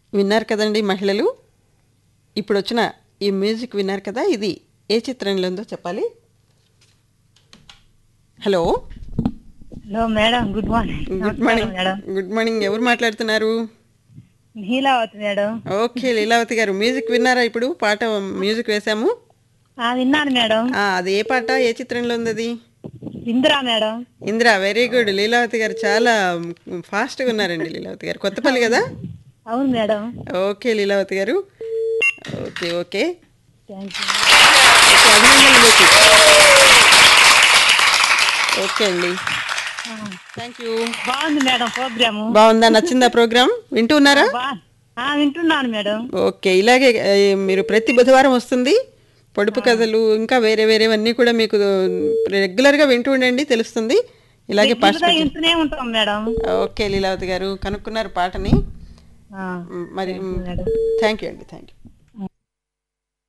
విన్నారు కదండి మహిళలు ఇప్పుడు వచ్చిన ఈ మ్యూజిక్ విన్నారు కదా ఇది ఏ చిత్రంలో ఉందో చెప్పాలి hello hello madam good morning good morning madam good morning ఎవరు మాట్లాడుతున్నారు హీలావతి మేడం ఓకే లీలావతి గారు మ్యూజిక్ విన్నారా ఇప్పుడు పాట మ్యూజిక్ వేశాము ఆ, విన్నాను మేడం ఆ, అది ఏ పాట ఏ చిత్రంలో ఉంది అది Indira madam Indira very good Leelavathi గారు చాలా ఫాస్ట్గా ఉన్నారండి లీలావతి గారు కొత్తపల్లి కదా అవును మేడం ఓకే లీలావతి గారు okay okay thank you okay, అభినందనలు మీకు ఓకే అండి థ్యాంక్ యూ బాగుంది మేడం ప్రోగ్రాము బాగుందా నచ్చిందా ప్రోగ్రామ్ వింటూ ఉన్నారా బా ఆ, వింటున్నాను మేడం ఓకే ఇలాగే ఏ, మీరు ప్రతి బుధవారం వస్తుంది పొడుపు కథలు ఇంకా వేరే వేరేవన్నీ కూడా మీకు రెగ్యులర్గా వింటూ ఉండండి తెలుస్తుంది ఇలాగే రెగ్యులర్గా పార్టిసిపేట్ వింటూనే ఉంటాం మేడం ఓకే లీలావతి గారు కనుక్కున్నారు పాటని ఆ, మరి మేడం థ్యాంక్ యూ అండి థ్యాంక్ యూ